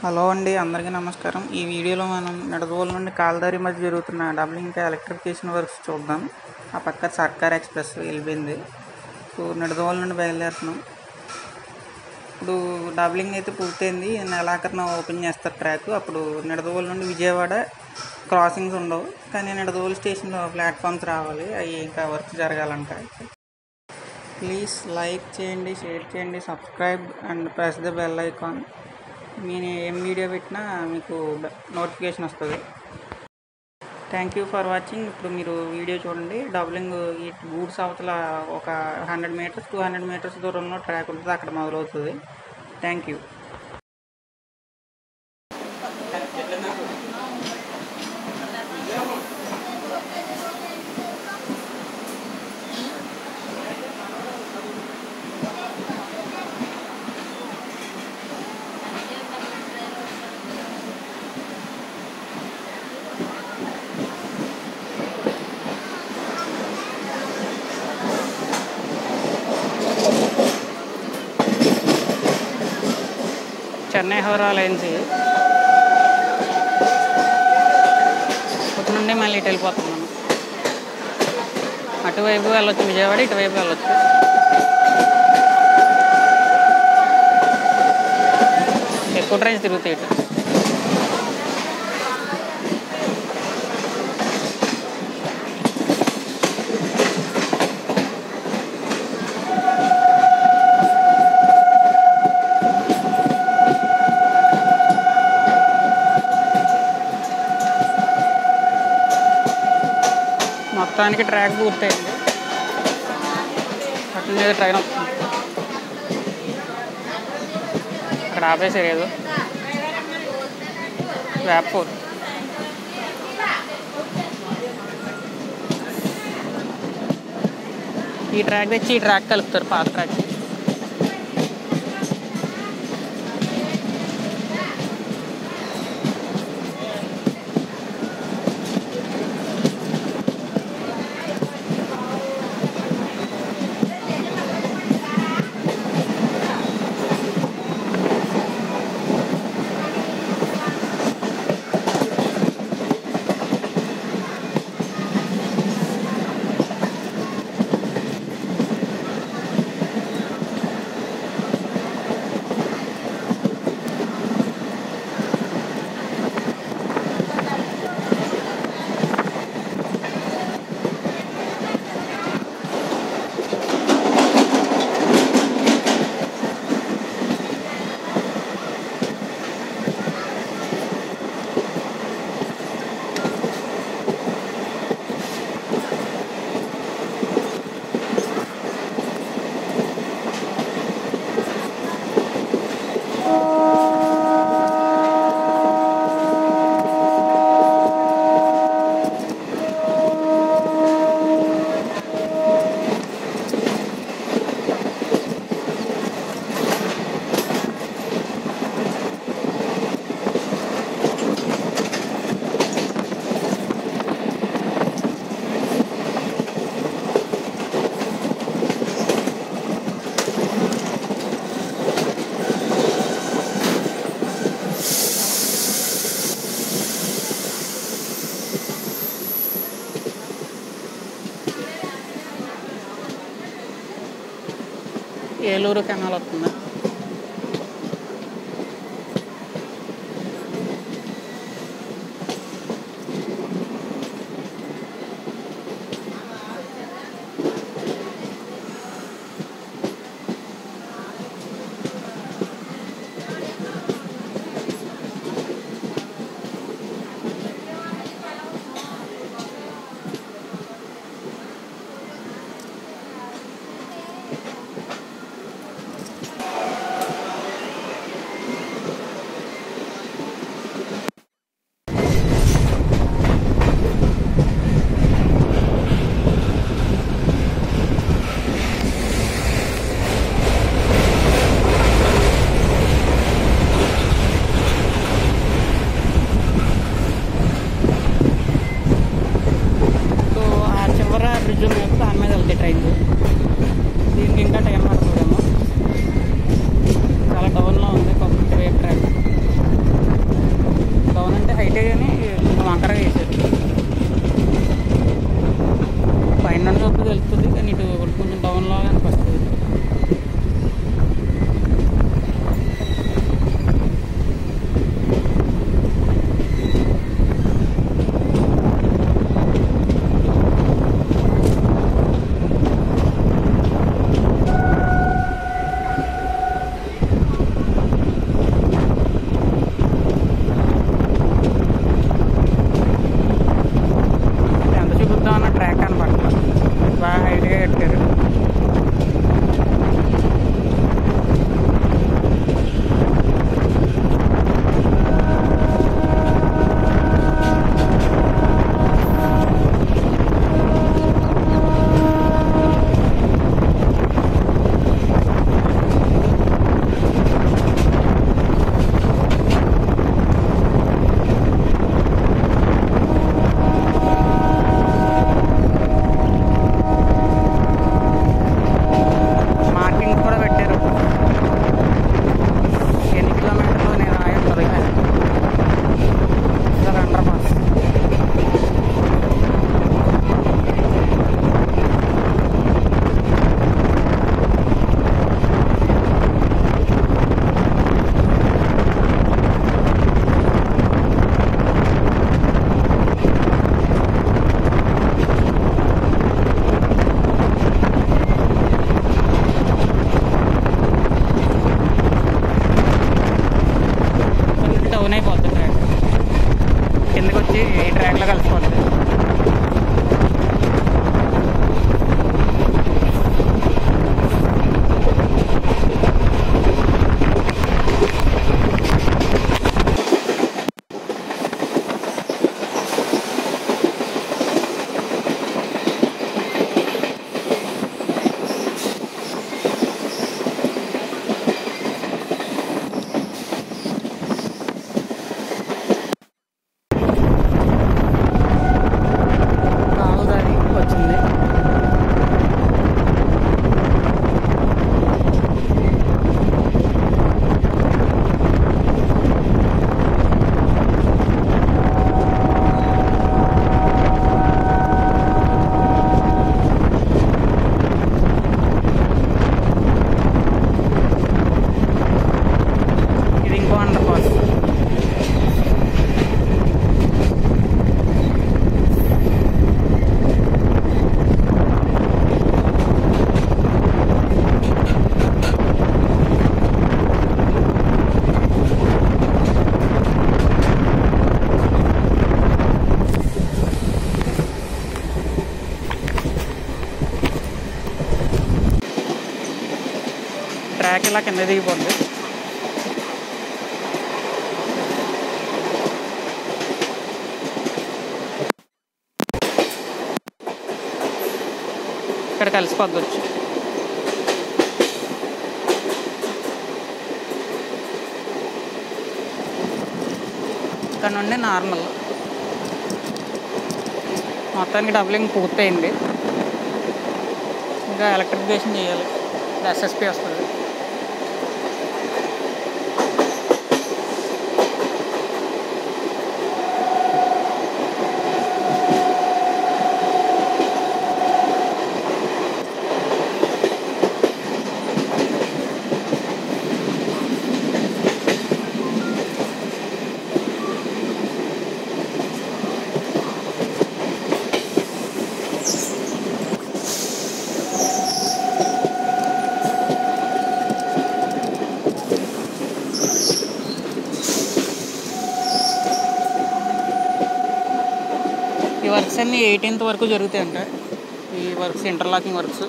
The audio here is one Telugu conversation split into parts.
హలో అండి అందరికీ నమస్కారం ఈ వీడియోలో మనం నిడదవోలు నుండి కాలదారి మధ్య జరుగుతున్న డబ్లింగ్ ఇంకా ఎలక్ట్రిఫికేషన్ వర్క్స్ చూద్దాం ఆ పక్క సర్కార్ ఎక్స్ప్రెస్ వెళ్ళిపోయింది సో నిడదవోలు నుండి బయలుదేరుతున్నాం ఇప్పుడు డబ్లింగ్ అయితే పూర్తయింది నెలాఖరున ఓపెన్ చేస్తారు ట్రాక్ అప్పుడు నిడదవోలు నుండి విజయవాడ క్రాసింగ్స్ ఉండవు కానీ నిడదవోలు స్టేషన్లో ప్లాట్ఫామ్స్ రావాలి అవి ఇంకా వర్క్ జరగాలంట ప్లీజ్ లైక్ చేయండి షేర్ చేయండి subscribe and press the bell icon నేను ఏం వీడియో పెట్టినా మీకు నోటిఫికేషన్ వస్తుంది థ్యాంక్ యూ ఫర్ వాచింగ్ ఇప్పుడు మీరు వీడియో చూడండి డబ్లింగ్ ఈ గూడ్స్ అవతల ఒక hundred metres two hundred metres దూరంలో ట్రాక్ ఉంటుంది అక్కడ మొదలవుతుంది thank you Chennai Howrah lines ఇవి. ఇటు నుండి మళ్ళీ ఇటు వెళ్ళిపోతున్నాం మనం అటువైపు వెళ్ళొచ్చు విజయవాడ ఇటువైపు వెళ్ళొచ్చు ఎక్కువ ట్రైన్స్ తిరుగుతాయి ఇటు మొత్తానికి ట్రాక్ పూర్తయింది అటు మీద ట్రైన్ వస్తుంది అక్కడ ఆపేసారు ఏదో వేపూర్ ఈ ట్రాక్ తెచ్చి ఈ ట్రాక్ కలుపుతారు పాత ట్రాక్ ఏలూరు కెనాల్ వస్తుంది ఇలా కింద దిగిపోద్ది ఇక్కడ కలిసిపోద్ది వచ్చి ఇక్కడ నుండి నార్మల్ మొత్తానికి డబ్లింగ్ పూర్తయింది ఇంకా ఎలక్ట్రిఫికేషన్ చేయాలి ఎస్ఎస్పి వస్తుంది ఈ వర్క్స్ అన్నీ ఎయిటీన్త్ వరకు జరుగుతాయి అంట ఈ వర్క్స్ ఇంటర్లాకింగ్ వర్క్స్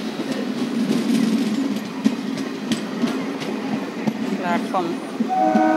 ప్లాట్ఫామ్